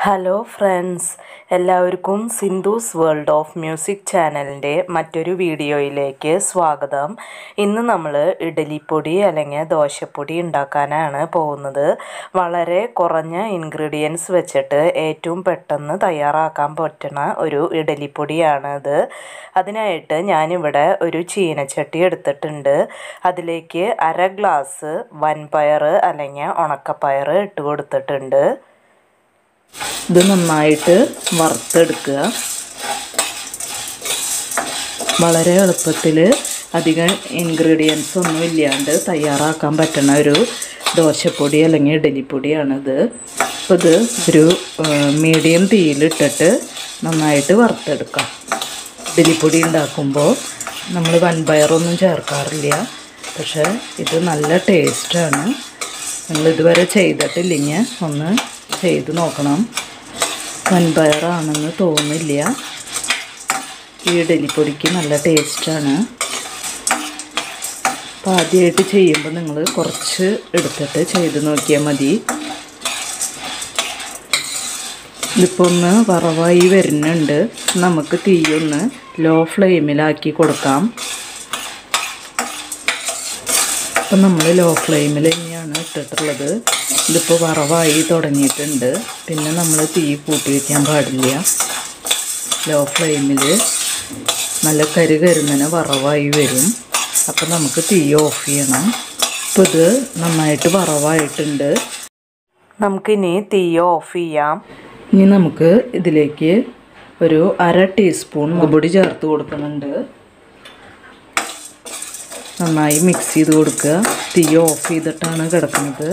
hello friends എല്ലാവർക്കും Sindhu's world of music ചാനലിൻ്റെ മറ്റൊരു വീഡിയോയിലേക്ക് സ്വാഗതം ഇന്ന് നമ്മൾ ഇഡലിപ്പൊടി അല്ലെങ്കിൽ ദോശപ്പൊടി ഉണ്ടാക്കാനാണ് പോകുന്നത് വളരെ കുറഞ്ഞ ഇൻഗ്രീഡിയൻസ് വെച്ചിട്ട് ഏറ്റവും പെട്ടെന്ന് തയ്യാറാക്കാൻ പറ്റുന്ന ഒരു ഇഡലിപ്പൊടിയാണ് ഇത് അതിനായിട്ട് ഞാനിവിടെ ഒരു ചീനച്ചട്ടി എടുത്തിട്ടുണ്ട് അതിലേക്ക് അര ഗ്ലാസ് വൻപയർ അല്ലെങ്കിൽ ഉണക്കപ്പയർ ഇട്ട് കൊടുത്തിട്ടുണ്ട് ഇത് നന്നായിട്ട് വറുത്തെടുക്കുക വളരെ എളുപ്പത്തിൽ അധികം ഇൻഗ്രീഡിയൻസ് ഒന്നും ഇല്ലാണ്ട് തയ്യാറാക്കാൻ പറ്റുന്ന ഒരു ദോശപ്പൊടി അല്ലെങ്കിൽ ഇഡലിപ്പൊടിയാണിത് അപ്പോൾ ഇത് ഒരു മീഡിയം തീയിലിട്ടിട്ട് നന്നായിട്ട് വറുത്തെടുക്കാം ഇഡലിപ്പൊടി ഉണ്ടാക്കുമ്പോൾ നമ്മൾ വൻപയറൊന്നും ചേർക്കാറില്ല പക്ഷേ ഇത് നല്ല ടേസ്റ്റാണ് നിങ്ങൾ ഇതുവരെ ചെയ്തിട്ടില്ലെങ്കിൽ ഒന്ന് ചെയ്ത് നോക്കണം വൻപയറാണെന്ന് തോന്നില്ല ഈ ഇഡലിപ്പൊടിക്ക് നല്ല ടേസ്റ്റാണ് അപ്പോൾ ആദ്യമായിട്ട് ചെയ്യുമ്പോൾ നിങ്ങൾ കുറച്ച് എടുത്തിട്ട് ചെയ്ത് നോക്കിയാൽ മതി ഇതിപ്പോൾ ഒന്ന് വറവായി വരുന്നുണ്ട് നമുക്ക് തീയൊന്ന് ലോ ഫ്ലെയിമിലാക്കി കൊടുക്കാം അപ്പം നമ്മൾ ലോ ഫ്ലെയിമിൽ തന്നെയാണ് ഇട്ടിട്ടുള്ളത് ഇതിപ്പോൾ വറവായി തുടങ്ങിയിട്ടുണ്ട് പിന്നെ നമ്മൾ തീ കൂട്ടി വയ്ക്കാൻ പാടില്ല ലോ ഫ്ലെയിമിൽ നല്ല കരു കരുന്നനെ വറവായി വരും അപ്പം നമുക്ക് തീ ഓഫ് ചെയ്യണം ഇപ്പോൾ ഇത് നന്നായിട്ട് വറവായിട്ടുണ്ട് നമുക്കിനി തീ ഓഫ് ചെയ്യാം ഇനി നമുക്ക് ഇതിലേക്ക് ഒരു അര ടീസ്പൂൺ മുളകുപൊടി ചേർത്ത് കൊടുക്കുന്നുണ്ട് നന്നായി മിക്സ് ചെയ്ത് കൊടുക്കുക തീ ഓഫ് ചെയ്തിട്ടാണ് കിടക്കുന്നത്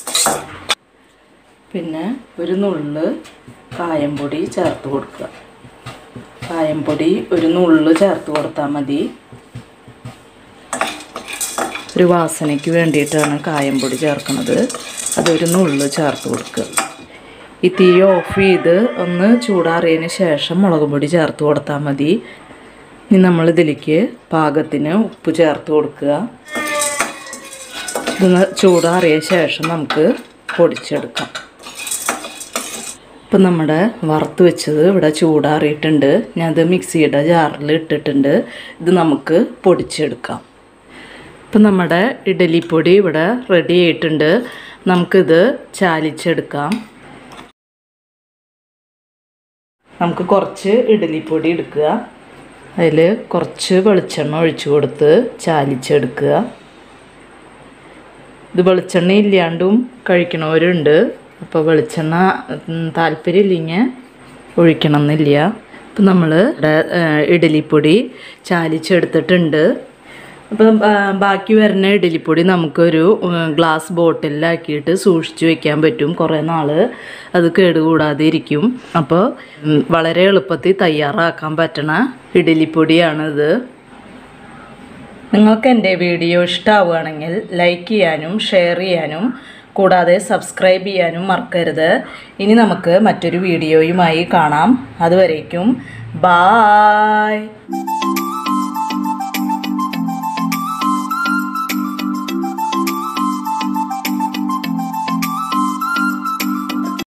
പിന്നെ ഒരു നുള്ള് കായംപൊടി ചേർത്ത് കൊടുക്കുക കായംപൊടി ഒരു നുള്ള് ചേർത്ത് കൊടുത്താൽ മതി ഒരു വാസനയ്ക്ക് വേണ്ടിയിട്ടാണ് കായംപൊടി ചേർക്കുന്നത് അതൊരു നുള്ള് ചേർത്ത് കൊടുക്കുക ഈ തീ ഓഫ് ചെയ്ത് ഒന്ന് ചൂടാറിയതിന് ശേഷം മുളക് പൊടി ചേർത്ത് കൊടുത്താൽ മതി ഇനി നമ്മൾ ഇതിലേക്ക് പാകത്തിന് ഉപ്പ് ചേർത്ത് കൊടുക്കുക ഇത് ചൂടാറിയ ശേഷം നമുക്ക് പൊടിച്ചെടുക്കാം ഇപ്പം നമ്മുടെ വറുത്ത് വെച്ചത് ഇവിടെ ചൂടാറിയിട്ടുണ്ട് ഞാനത് മിക്സിയുടെ ജാറിൽ ഇട്ടിട്ടുണ്ട് ഇത് നമുക്ക് പൊടിച്ചെടുക്കാം ഇപ്പം നമ്മുടെ ഇഡലിപ്പൊടി ഇവിടെ റെഡി ആയിട്ടുണ്ട് നമുക്കിത് ചാലിച്ചെടുക്കാം നമുക്ക് കുറച്ച് ഇഡലിപ്പൊടി എടുക്കുക അതിൽ കുറച്ച് വെളിച്ചെണ്ണ ഒഴിച്ചു കൊടുത്ത് ചാലിച്ചെടുക്കുക ഇത് വെളിച്ചെണ്ണ ഇല്ലാണ്ടും കഴിക്കണവരുണ്ട് അപ്പോൾ വെളിച്ചെണ്ണ താല്പര്യമില്ലെങ്കിൽ ഒഴിക്കണം എന്നില്ല ഇപ്പം നമ്മൾ ഇഡലിപ്പൊടി ചാലിച്ചെടുത്തിട്ടുണ്ട് അപ്പം ബാക്കി വരുന്ന ഇഡലിപ്പൊടി നമുക്കൊരു ഗ്ലാസ് ബോട്ടിലാക്കിയിട്ട് സൂക്ഷിച്ചു വെക്കാൻ പറ്റും കുറേ നാൾ അത് കേടുകൂടാതെ ഇരിക്കും അപ്പോൾ വളരെ എളുപ്പത്തിൽ തയ്യാറാക്കാൻ പറ്റണ ഇഡലിപ്പൊടിയാണിത് നിങ്ങൾക്ക് എൻ്റെ വീഡിയോ ഇഷ്ടമാവുകയാണെങ്കിൽ ലൈക്ക് ചെയ്യാനും ഷെയർ ചെയ്യാനും കൂടാതെ സബ്സ്ക്രൈബ് ചെയ്യാനും മറക്കരുത് ഇനി നമുക്ക് മറ്റൊരു വീഡിയോയുമായി കാണാം അതുവരേക്കും ബായ്